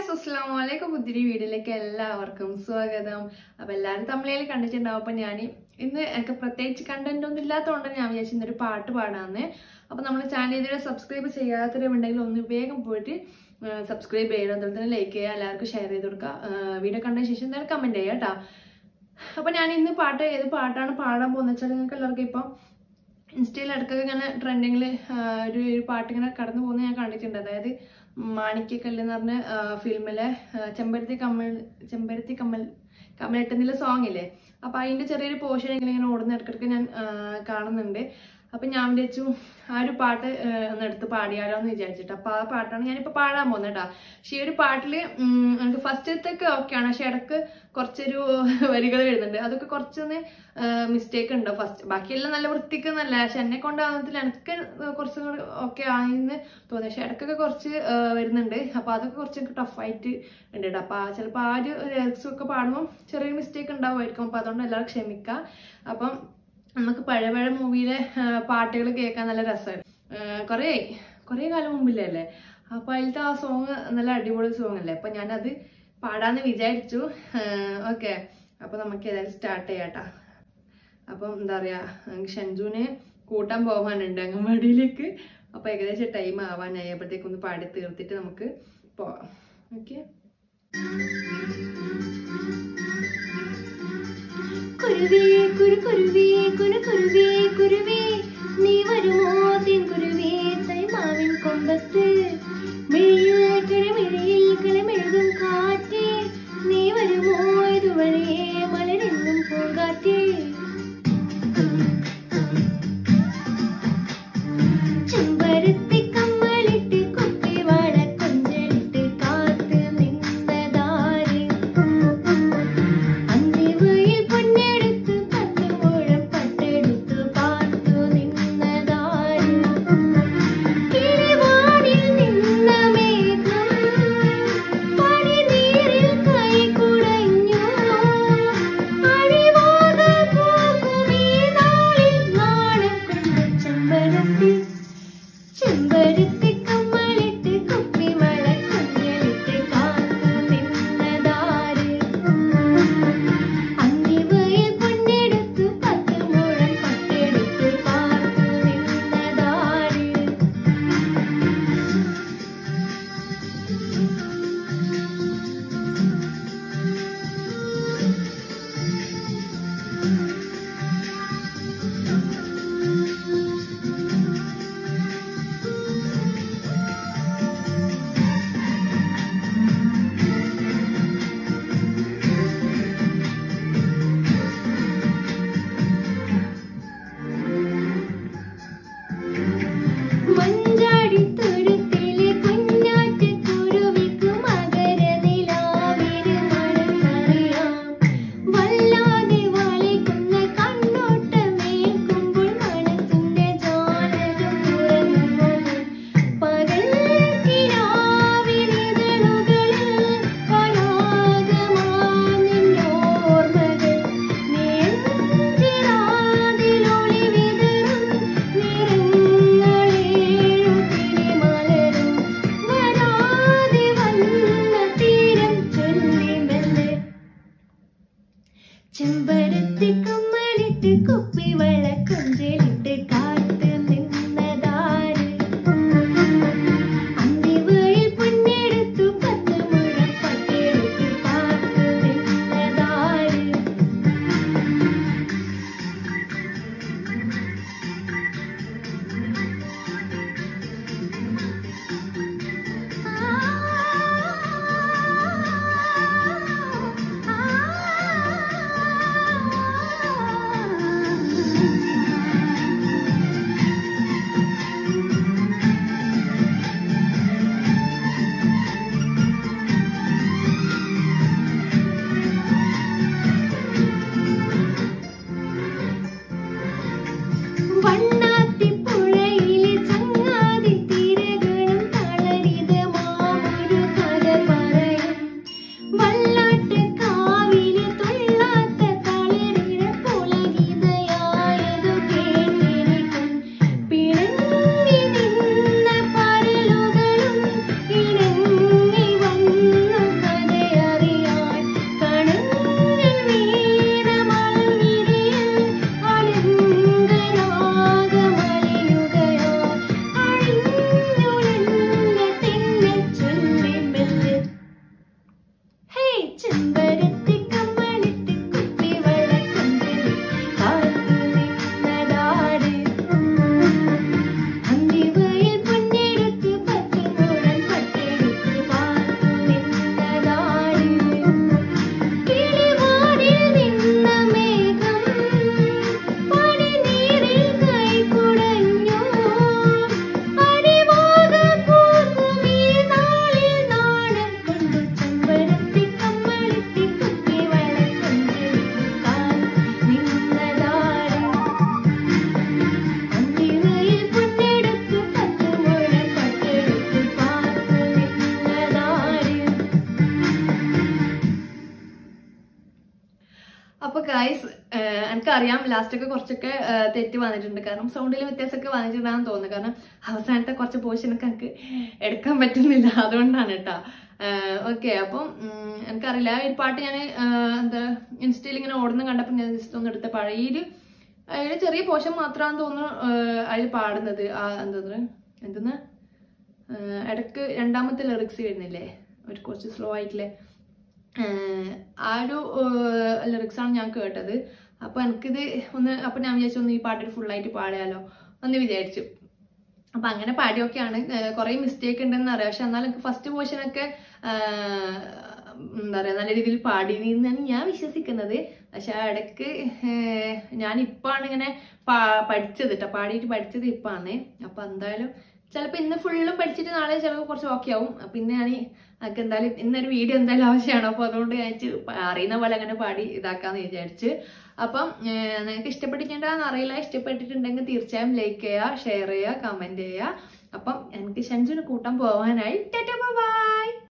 guys അസ്സാം വലൈക്കും പുതിരി വീഡിയോയിലേക്ക് എല്ലാവർക്കും സ്വാഗതം അപ്പൊ എല്ലാവരും തമിഴിൽ കണ്ടിട്ടുണ്ടാവും അപ്പൊ ഞാൻ ഇന്ന് എനിക്ക് പ്രത്യേകിച്ച് കണ്ടന്റ് ഒന്നും ഇല്ലാത്തതുകൊണ്ട് ഞാൻ വിചാരിച്ചു ഇന്നൊരു പാട്ട് പാടാന്ന് അപ്പൊ നമ്മൾ ചാനൽ ഇതുവരെ സബ്സ്ക്രൈബ് ചെയ്യാത്തവരുണ്ടെങ്കിൽ ഒന്ന് വേഗം പോയിട്ട് സബ്സ്ക്രൈബ് ചെയ്യുക അതുപോലെ തന്നെ ലൈക്ക് ചെയ്യുക എല്ലാവർക്കും ഷെയർ ചെയ്ത് കൊടുക്കുക വീഡിയോ കണ്ടതിന് ശേഷം എന്തായാലും കമന്റ് ചെയ്യുക കേട്ടോ അപ്പൊ ഞാൻ ഇന്ന് പാട്ട് ഏത് പാട്ടാണ് പാടാൻ പോകുന്നത് വെച്ചാൽ നിങ്ങൾക്ക് എല്ലാവർക്കും ഇപ്പം ഇൻസ്റ്റയിൽ ഇടയ്ക്കൊക്കെ ഇങ്ങനെ ട്രെൻഡിങ്ങിൽ ഒരു ഒരു പാട്ട് ഇങ്ങനെ കടന്നു പോകുന്നത് ഞാൻ കണ്ടിട്ടുണ്ട് അതായത് മാണിക്യക്കല്ല് എന്ന് പറഞ്ഞ ഫിലിമിലെ ചെമ്പരത്തി കമ്മൽ ചെമ്പരത്തി കമ്മൽ കമ്മലിട്ടെന്നുള്ള സോങ് ഇല്ലേ അപ്പൊ അതിന്റെ ചെറിയൊരു പോർഷൻ ഇങ്ങനെ ഇങ്ങനെ ഓടുന്ന ഇടയ്ക്കിടയ്ക്ക് ഞാൻ ആ, കാണുന്നുണ്ട് അപ്പൊ ഞാൻ വിചാരിച്ചു ആ ഒരു പാട്ട് ആ, ഒന്ന് എടുത്ത് പാടിയാലോ എന്ന് വിചാരിച്ചിട്ട് അപ്പൊ ആ പാട്ടാണ് ഞാനിപ്പോ പാടാൻ പോകുന്നത് കേട്ടോ പക്ഷെ ഈ ഒരു പാട്ടില് ഉം, എനിക്ക് ഫസ്റ്റത്തൊക്കെ ഓക്കെയാണ് പക്ഷെ ഇടക്ക് കുറച്ചൊരു വരികൾ എഴുതുന്നുണ്ട് അതൊക്കെ കുറച്ചൊന്ന് മിസ്റ്റേക്ക് ഉണ്ടോ ഫസ്റ്റ് ബാക്കിയെല്ലാം നല്ല വൃത്തിക്ക് നല്ല പക്ഷെ എന്നെ കൊണ്ടാകുന്നതിൽ എനിക്ക് കുറച്ചും കൂടി ഓക്കെ ആയെന്ന് തോന്നി പക്ഷെ ഇടയ്ക്കൊക്കെ കുറച്ച് ആ, വരുന്നുണ്ട് അപ്പൊ അതൊക്കെ കുറച്ച് ടഫായിട്ട് ഉണ്ട് കേട്ടോ അപ്പൊ ആ ചിലപ്പോൾ ആ ഒരു ലിറിക്സ് ഒക്കെ പാടുമ്പോൾ ചെറിയൊരു മിസ്റ്റേക്ക് ഉണ്ടാവുമായിരിക്കും അപ്പൊ അതുകൊണ്ട് എല്ലാവരും ക്ഷമിക്കാം അപ്പം നമുക്ക് പഴയ പഴയ മൂവിയിലെ പാട്ടുകൾ കേൾക്കാൻ നല്ല രസമാണ് കുറേ കുറേ കാലം മുമ്പില്ലേ അല്ലേ അപ്പൊ അതിലത്തെ ആ സോങ് നല്ല അടിപൊളി സോങ് അല്ലേ അപ്പൊ ഞാനത് പാടാന്ന് വിചാരിച്ചു ഓക്കെ അപ്പൊ നമുക്ക് ഏതായാലും സ്റ്റാർട്ട് ചെയ്യാട്ടാ അപ്പം എന്താ പറയാ എനിക്ക് ഷെൻജുവിനെ കൂട്ടാൻ പോകാനുണ്ട് അംഗൻവാടിയിലേക്ക് അപ്പൊ ഏകദേശം ടൈം ആവാനായി അപ്പോഴത്തേക്ക് ഒന്ന് പാടി തീർത്തിട്ട് നമുക്ക് പോവാം ഓക്കെ കുരുവേ കുരു കുരുവേ കുരു കുരുവേ കുരുവേ നീ വരുമോ തേൻ കുരുവേ തൈമാവിൻ കൊമ്പത്ത് മിഴിയിൽ കിഴമിഴിയിൽ കിളമെഴുതും കാറ്റേ നീ വരുമോ ഇതുവഴിയേ മലരെന്നും പൂങ്കാറ്റേ ചെമ്പരത്തി കമ്മലിട്ട് കുപ്പിവാള കൊഞ്ചലിട്ട് കാത്ത് നിന്നതാര് അന്തിവയിൽ പൊന്നെടുത്ത് പത്ത് മുഴം പട്ടെടുത്ത് പാർത്തു നിന്നതാര് കിളിവാനിൽ അപ്പൊ ഗായ്സ് എനിക്കറിയാം ലാസ്റ്റൊക്കെ കുറച്ചൊക്കെ ആ, തെറ്റ് വന്നിട്ടുണ്ട് കാരണം സൗണ്ടിൽ വ്യത്യാസമൊക്കെ വന്നിട്ടുണ്ടാകുന്ന തോന്നുന്നു കാരണം അവസാനത്തെ കുറച്ച് പോർഷനൊക്കെ എനിക്ക് എടുക്കാൻ പറ്റുന്നില്ല അതുകൊണ്ടാണ് കേട്ടോ ഓക്കെ അപ്പം ഉം, എനിക്കറിയില്ല ഈ പാട്ട് ഞാൻ എന്താ ഇൻസ്റ്റയിൽ ഇങ്ങനെ ഓടുന്ന കണ്ടപ്പോൾ ഞാൻ ജസ്റ്റ് ഒന്ന് എടുത്ത പഴയിൽ അതിൽ ചെറിയ പോഷൻ മാത്രമാണെന്ന് തോന്നുന്നു അതിൽ പാടുന്നത് ആ എന്താ എന്തെന്ന് ഇടക്ക് രണ്ടാമത്തെ ലിറിക്സ് വരുന്നില്ലേ ഒരു കുറച്ച് സ്ലോ ആയിട്ടില്ലേ ആഹ് ആ ഒരു ലിറിക്സ് ആണ് ഞാൻ കേട്ടത് അപ്പൊ എനിക്കിത് ഒന്ന് അപ്പൊ ഞാൻ വിചാരിച്ചു ഒന്ന് ഈ പാട്ട് ഫുള്ളായിട്ട് പാടിയാലോ എന്ന് വിചാരിച്ചു അപ്പൊ അങ്ങനെ പാടിയൊക്കെയാണ് കുറെ മിസ്റ്റേക്ക് ഉണ്ടെന്ന് അറിയാം പക്ഷെ എന്നാലും എനിക്ക് ഫസ്റ്റ് പോർഷനൊക്കെ എന്താ പറയാ നല്ല രീതിയിൽ പാടിയെന്നാണ് ഞാൻ വിശ്വസിക്കുന്നത് പക്ഷെ ആ ഇടയ്ക്ക് ആഹ് ഞാൻ ഇപ്പാണ് ഇങ്ങനെ പാ- പഠിച്ചത് കേട്ടോ പാടിയിട്ട് പഠിച്ചത് ഇപ്പാണ് അപ്പൊ എന്തായാലും ചിലപ്പോൾ ഇന്ന് ഫുള്ളും പഠിച്ചിട്ട് നാളെ ചിലപ്പോൾ കുറച്ച് ഓക്കെ ആവും പിന്നെ ഞാൻ എനിക്ക് എന്തായാലും ഇന്നൊരു വീഡിയോ എന്തായാലും ആവശ്യമാണ് അപ്പോൾ അതുകൊണ്ട് ഞാൻ ഇച്ചിരി പ- അറിയുന്ന പോലെ അങ്ങനെ പാടി ഇതാക്കാന്ന് വിചാരിച്ച് അപ്പം ഏഹ്, നിങ്ങൾക്ക് ഇഷ്ടപ്പെട്ടിട്ടുണ്ടാന്ന് അറിയില്ല ഇഷ്ടപ്പെട്ടിട്ടുണ്ടെങ്കിൽ തീർച്ചയായും ലൈക്ക് ചെയ്യുക ഷെയർ ചെയ്യുക കമൻറ്റ് ചെയ്യുക അപ്പം എനിക്ക് ഷൻജുന് കൂട്ടാൻ പോവാനായി ടാറ്റാ ബൈ